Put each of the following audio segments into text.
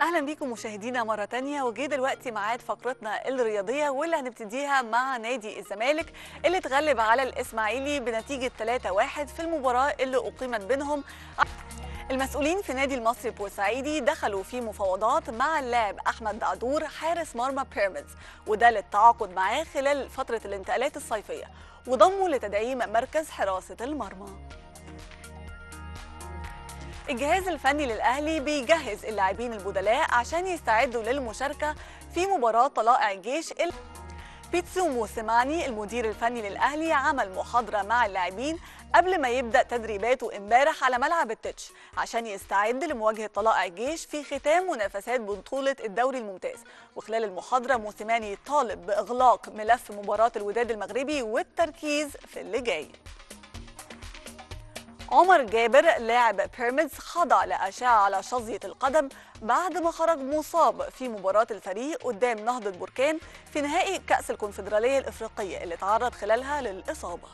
اهلا بيكم مشاهدينا مره تانية وجه دلوقتي ميعاد فقرتنا الرياضيه واللي هنبتديها مع نادي الزمالك اللي اتغلب على الاسماعيلي بنتيجه 3-1 في المباراه اللي اقيمت بينهم المسؤولين في نادي المصري بورسعيدي دخلوا في مفاوضات مع اللاعب احمد دعدور حارس مرمى بيراميدز وده للتعاقد معاه خلال فتره الانتقالات الصيفيه وضمه لتدعيم مركز حراسه المرمى الجهاز الفني للأهلي بيجهز اللاعبين البدلاء عشان يستعدوا للمشاركة في مباراة طلائع الجيش ال... بيتسو موسيماني المدير الفني للأهلي عمل محاضرة مع اللاعبين قبل ما يبدأ تدريباته امبارح على ملعب التتش عشان يستعد لمواجهة طلائع الجيش في ختام منافسات بطولة الدوري الممتاز وخلال المحاضرة موسيماني طالب بإغلاق ملف مباراة الوداد المغربي والتركيز في اللي جاي عمر جابر لاعب بيراميدز خضع لأشعة على شظية القدم بعد ما خرج مصاب في مباراة الفريق قدام نهضة بركان في نهائي كأس الكونفدرالية الإفريقية اللي تعرض خلالها للإصابة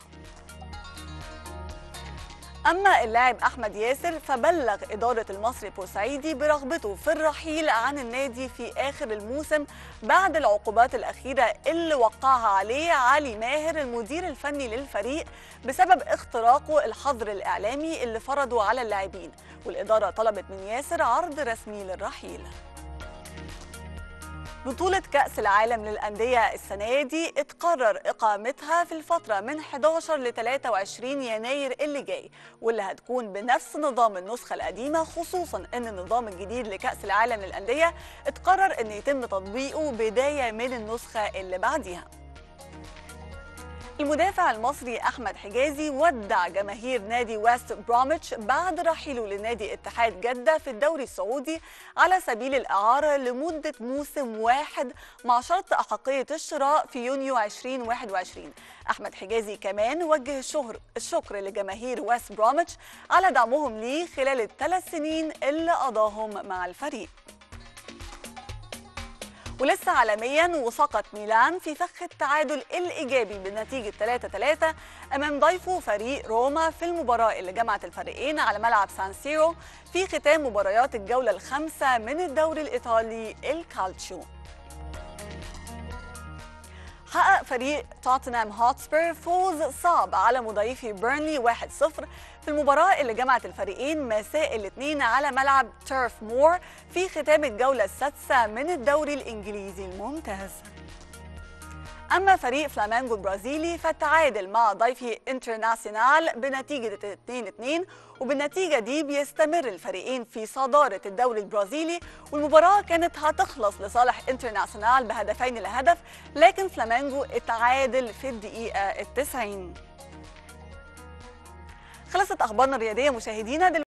أما اللاعب أحمد ياسر فبلغ إدارة المصري بورسعيدي برغبته في الرحيل عن النادي في آخر الموسم بعد العقوبات الأخيرة اللي وقعها عليه علي ماهر المدير الفني للفريق بسبب اختراقه الحظر الإعلامي اللي فرضه على اللاعبين والإدارة طلبت من ياسر عرض رسمي للرحيل بطولة كأس العالم للأندية السنة دي اتقرر إقامتها في الفترة من 11 ل 23 يناير اللي جاي واللي هتكون بنفس نظام النسخة القديمة خصوصا أن النظام الجديد لكأس العالم للأندية اتقرر أن يتم تطبيقه بداية من النسخة اللي بعديها المدافع المصري احمد حجازي ودع جماهير نادي ويست بروميتش بعد رحيله لنادي اتحاد جده في الدوري السعودي على سبيل الاعاره لمده موسم واحد مع شرط احقيه الشراء في يونيو 2021 احمد حجازي كمان وجه الشهر الشكر لجماهير ويست بروميتش على دعمهم ليه خلال الثلاث سنين اللي قضاهم مع الفريق ولسه عالميا وسقط ميلان في فخ التعادل الايجابي بنتيجه 3-3 امام ضيفه فريق روما في المباراه اللي جمعت الفريقين على ملعب سان سيرو في ختام مباريات الجوله الخامسه من الدوري الايطالي الكالتشيو حقق فريق توتنهام هوتسبير فوز صعب على مضيفي بيرنلي 1-0 في المباراة اللي جمعت الفريقين مساء الاثنين على ملعب تيرف مور في ختام الجولة السادسة من الدوري الإنجليزي الممتاز أما فريق فلامينغو البرازيلي فتعادل مع ضيفه انترناسيونال بنتيجة 2-2 وبالنتيجة دي بيستمر الفريقين في صدارة الدوري البرازيلي والمباراة كانت هتخلص لصالح انترناسيونال بهدفين لهدف لكن فلامينغو اتعادل في الدقيقة التسعين خلصت أخبارنا الرياضية مشاهدينا